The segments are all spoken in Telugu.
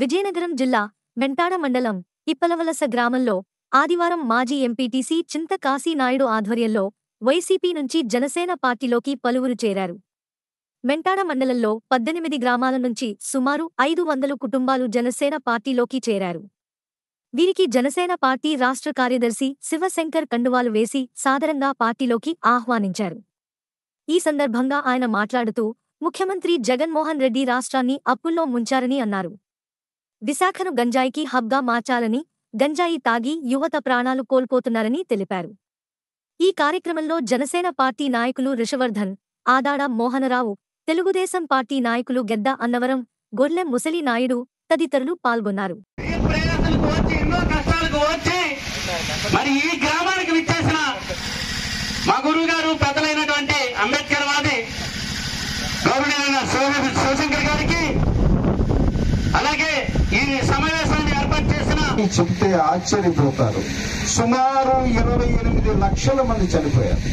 విజయనగరం జిల్లా వెంటాడ మండలం ఇప్పలవలస గ్రామంలో ఆదివారం మాజీ ఎంపీటీసీ చింత కాశీనాయుడు ఆధ్వర్యంలో వైసీపీ నుంచి జనసేన పార్టీలోకి పలువురు చేరారు మెంటాడ మండలంలో పద్దెనిమిది గ్రామాల నుంచి సుమారు ఐదు వందలు కుటుంబాలు జనసేన పార్టీలోకి చేరారు వీరికి జనసేన పార్టీ రాష్ట్ర కార్యదర్శి శివశంకర్ కండువాలు వేసి సాదరంగా పార్టీలోకి ఆహ్వానించారు ఈ సందర్భంగా ఆయన మాట్లాడుతూ ముఖ్యమంత్రి జగన్మోహన్ రెడ్డి రాష్ట్రాన్ని అప్పుల్లో ముంచారని అన్నారు విశాఖను గంజాయికి హబ్గా మార్చాలని గంజాయి తాగి యువత ప్రాణాలు కోల్పోతున్నారని తెలిపారు ఈ కార్యక్రమంలో జనసేన పార్టీ నాయకులు రిషవర్ధన్ ఆదాడ మోహనరావు తెలుగుదేశం పార్టీ నాయకులు గెద్ద అన్నవరం గొర్లెం ముసలి నాయుడు తదితరులు పాల్గొన్నారు ఈ ప్రయాసాలకు వచ్చి ఎన్నో కష్టాలకు వచ్చి మరి ఈ గ్రామానికి విచ్చేసిన మా గురువు గారు పెద్దలైనటువంటి అంబేద్కర్ వాది గౌరవనీయులైన శివ- శివశంకర్ గారికి అలాగే ఈ సమావేశాన్ని ఏర్పాటు చేసిన చెప్తే ఆశ్చర్యపోతారు సుమారు ఇరవై ఎనిమిది లక్షల మంది చనిపోయారు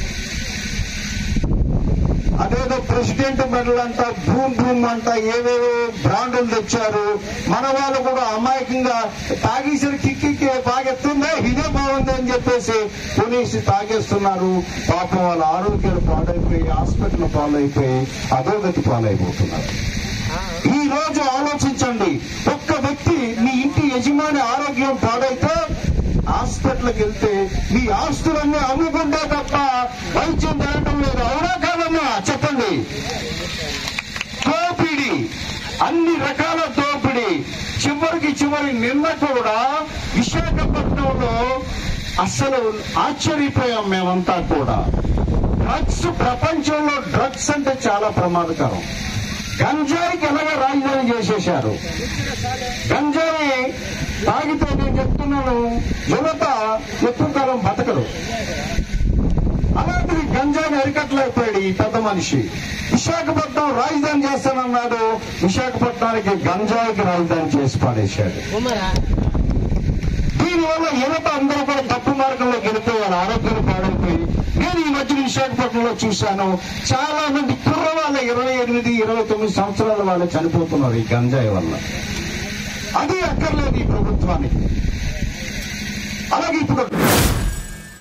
అదేదో ప్రెసిడెంట్ మెడల్ అంట భూమ్ భూమ్ అంట ఏవేవో బ్రాండ్లు తెచ్చారు మన వాళ్ళు కూడా అమాయకంగా తాగేసిన కిక్కి బాగెత్తుందా ఇదే బాగుంది అని చెప్పేసి కొనేసి తాగేస్తున్నారు పాపం వాళ్ళ ఆరోగ్యాలు పాడైపోయి హాస్పిటల్ పాలైపోయి అధోగతి పాలైపోతున్నారు ఈ రోజు ఆలోచించండి ఒక్క వ్యక్తి మీ ఇంటి యజమాని ఆరోగ్యం పాడైతే హాస్పిటల్కి వెళ్తే మీ ఆస్తులన్నీ అమ్ముకుంటే తప్ప వైద్యం జరగడం లేదు అవునా కాదమ్మా చెప్పండి దోపిడి అన్ని రకాల దోపిడి చివరికి చివరి నిన్న కూడా విశాఖపట్నంలో అసలు ఆశ్చర్యపోయాం మేమంతా కూడా డ్రగ్స్ ప్రపంచంలో డ్రగ్స్ అంటే చాలా ప్రమాదకరం గంజాయికి ఎలాగ రాజధాని చేసేశారు గంజాయి తాగితే నేను చెప్తున్నాను యువత ఎక్కువ కాలం బతకరు అలాంటిది గంజాయిని అరికట్టలేకపోయాడు ఈ పెద్ద మనిషి విశాఖపట్నం రాజధాని చేస్తానన్నాడు విశాఖపట్నానికి గంజాయికి రాజధాని చేసి పాడేశాడు దీనివల్ల యువత అందరూ కూడా తప్పు మార్గంలో వెళ్ళిపోయారు ఆరోగ్యాలు పాడైపోయి నేను ఈ మధ్య విశాఖపట్నంలో చూశాను చాలా మంది కుర్రవాళ్ళ ఇరవై ఎనిమిది ఇరవై తొమ్మిది సంవత్సరాల వాళ్ళు చనిపోతున్నారు ఈ గంజాయి వల్ల అది అక్కర్లేదు ఈ ప్రభుత్వానికి అలాగే ఇప్పుడు